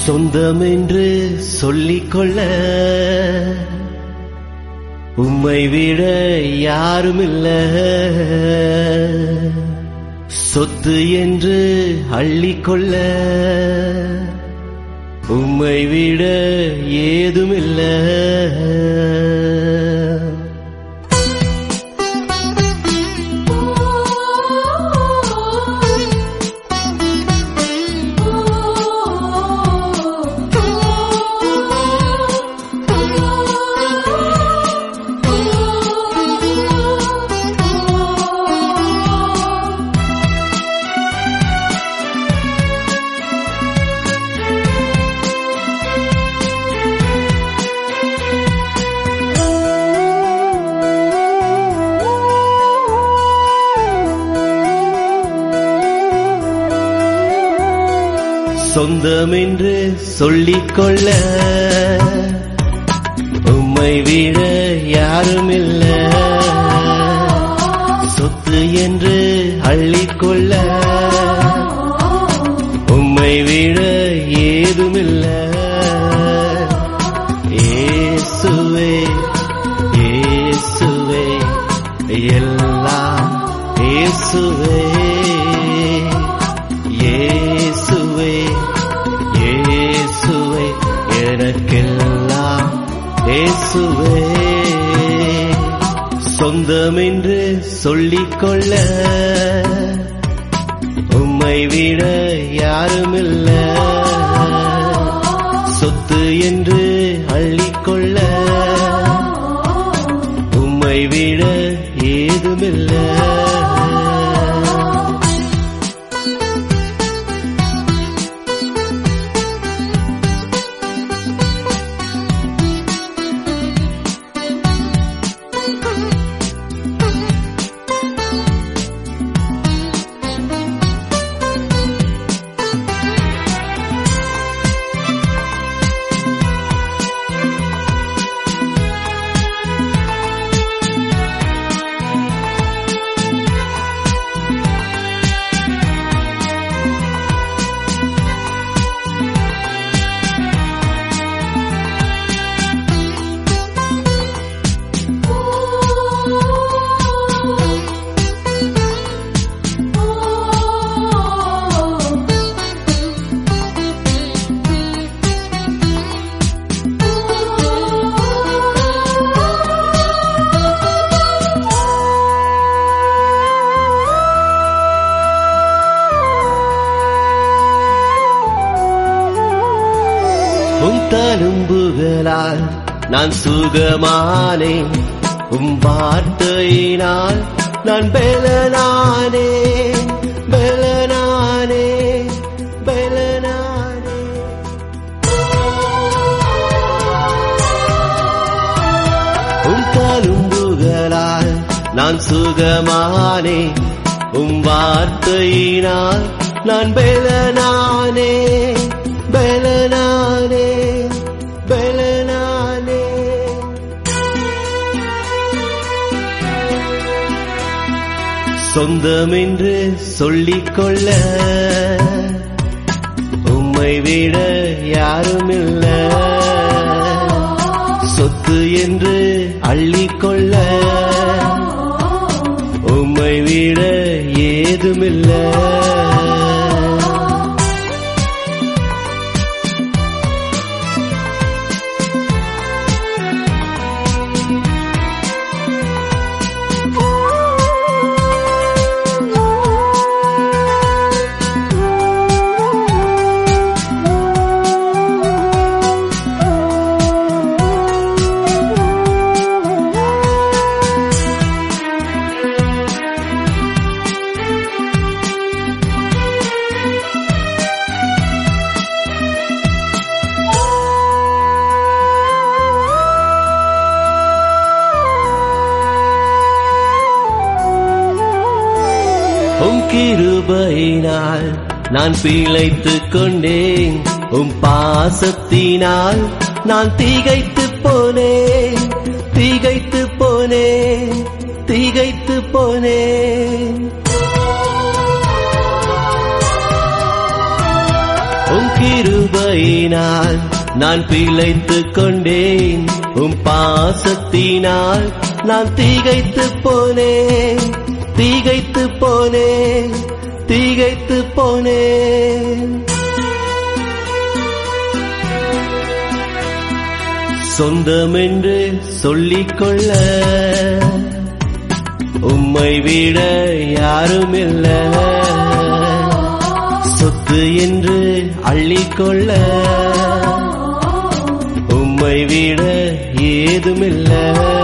சொந்தமென்று சொல்லிக்கொள்ள உம்மை விட யாருமில்ல சொத்து என்று அள்ளிக்கொள்ள உம்மை விட ஏதுமில்ல சொந்தமென்று சொல்லிக்கொள்ள உம்மை விட யாருமில்ல சொத்து என்று அள்ளிக்கொள்ள உம்மை விட ஏதுமில்ல இயேசுவே இயேசுவே எல்லாம் இயேசுவே இயேசுவே இயேசுவே எனக்கெல்லாம் இயேசுவே சொந்தமென்று சொல்லிக்கொள்ள உம்மை விட யாருமில்ல சொத்து என்று அள்ளிக்கொள்ள உம்மை விட ஏதுமில்ல உம் தழும்புகளால் நான் சுகமானேன் உம் வார்த்தையினால் நான் பெலனானே பெலனானே பெலனானே உம் தழும்புகளால் நான் சுகமானே உம் வார்த்தையினால் நான் பெலனானே பெலனானே பெலனானே சொந்தமென்று சொல்லிக்கொள்ள உம்மை விட யாருமில்ல சொத்து என்று அள்ளிக்கொள்ள உம்மை விட ஏதுமில்ல உம் கிருபையினால் நான் பிழைத்துக் கொண்டேன் உம் பாசத்தினால் நான் திகைத்து போனேன் திகைத்து போனேன் திகைத்து போனேன் உம் கிருபையினால் நான் பிழைத்துக் கொண்டேன் உம் பாசத்தினால் நான் திகைத்து போனேன் திகைத்து போனேன் திகைத்து போனேன் சொந்தமென்று சொல்லிக்கொள்ள உம்மை விட யாருமில்ல சொத்து என்று அள்ளிக்கொள்ள உம்மை விட ஏதுமில்லை